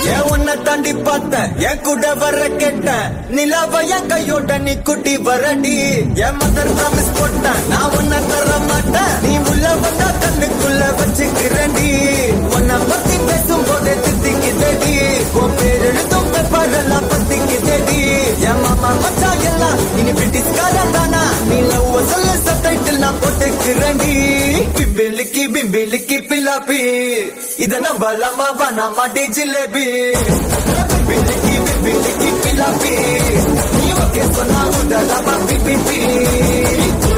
ஏன் உன்னை தாண்டி பார்த்தேன் என் கூட வர கேட்டேன் நிலாவ என் கையோட நீ குட்டி வரடி என் மதர் ப்ராமிஸ் போட்டேன் நான் உன்னை தர மாட்டேன் நீ உள்ள வந்தா கண்ணுக்குள்ள வச்சுக்கிறேன்டி உன்னை பத்தி பேசும் போதே தித்திக்குதடி உன் பேர் எழுதும் பேப்பரெல்லாம் பத்திக்குதடி என் மாமா மச்சா எல்லாம் இனி பிரிட்டிஷ்காரன் தானா நீ லவ் சொல்ல சப்டைட்டில் நான் போட்டுக்கிறேன்டி பிம்பிலிக்கி பிம்பிலிக்கி பிலாப்பி இத நம்பலாமா வேணாமா டி ஜிலேபி பிம்பிலிக்கி பிம்பிலிக்கி பிலாப்பி நீ ஓகே சொன்னா உடலாமா பிபிபி